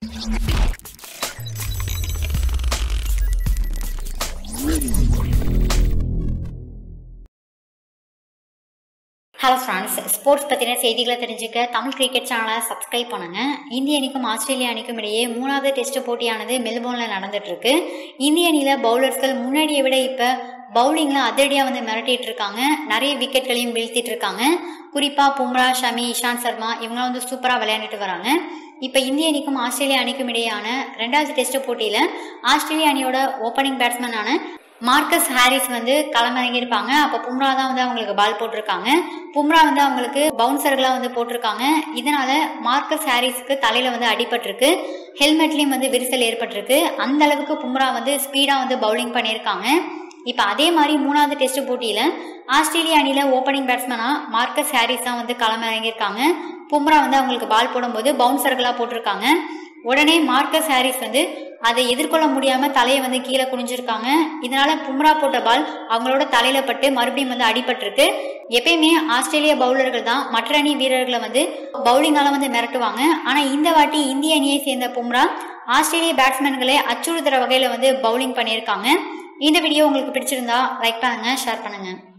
hello friends sports பற்றின செய்திகளை தெரிஞ்சுக்க தமிழ் கிரிக்கெட் சேனலை சப்ஸ்கிரைப் பண்ணுங்க இந்திய அணிக்கும் ஆஸ்திரேலிய அணிக்கும் இடையே மூணாவது டெஸ்ட் போட்டியானது மெல்போர்னில் நடந்துட்டு இருக்கு இந்திய அணியில் பவுலர்ஸ்கள் முன்னாடியை விட இப்போ பவுலிங்கில் அதிரடியாக வந்து மிரட்டிட்டு இருக்காங்க நிறைய விக்கெட்களையும் வீழ்த்திட்டு இருக்காங்க குறிப்பாக பும்ரா ஷமி இஷாந்த் சர்மா இவங்களாம் வந்து சூப்பராக விளையாண்டுட்டு வராங்க இப்போ இந்திய அணிக்கும் ஆஸ்திரேலிய அணிக்கும் இடையேயான ரெண்டாவது டெஸ்ட் போட்டியில் ஆஸ்திரேலிய அணியோட ஓப்பனிங் பேட்ஸ்மேனான மார்க்கஸ் ஹாரிஸ் வந்து களமிறங்கியிருப்பாங்க அப்போ பும்ரா தான் வந்து அவங்களுக்கு பால் போட்டிருக்காங்க பும்ரா வந்து அவங்களுக்கு பவுன்சர்களாக வந்து போட்டிருக்காங்க இதனால மார்க்கஸ் ஹாரிஸ்க்கு தலையில வந்து அடிபட்டிருக்கு ஹெல்மெட்லேயும் வந்து விரிசல் ஏற்பட்டிருக்கு அந்த அளவுக்கு பும்ரா வந்து ஸ்பீடாக வந்து பவுலிங் பண்ணியிருக்காங்க இப்போ அதே மாதிரி மூணாவது டெஸ்ட் போட்டியில் ஆஸ்திரேலிய அணியில் ஓப்பனிங் பேட்ஸ்மேனாக மார்க்கஸ் ஹாரிஸ் தான் வந்து களமிறங்கியிருக்காங்க பும்ரா வந்து அவங்களுக்கு பால் போடும்போது பவுன்சர்களாக போட்டிருக்காங்க உடனே மார்க்கஸ் ஹாரிஸ் வந்து அதை எதிர்கொள்ள முடியாம தலையை வந்து கீழே குனிஞ்சிருக்காங்க இதனால பும்ரா போட்ட பால் அவங்களோட தலையில பட்டு மறுபடியும் வந்து அடிபட்டிருக்கு எப்பயுமே ஆஸ்திரேலிய பவுலர்கள் தான் மற்ற அணி வீரர்களை வந்து பவுலிங்கால வந்து மிரட்டுவாங்க ஆனா இந்த வாட்டி இந்திய அணியை சேர்ந்த பும்ரா ஆஸ்திரேலிய பேட்ஸ்மேன்களை அச்சுறுத்துற வகையில வந்து பவுலிங் பண்ணியிருக்காங்க இந்த வீடியோ உங்களுக்கு பிடிச்சிருந்தா லைக் பண்ணுங்க ஷேர் பண்ணுங்க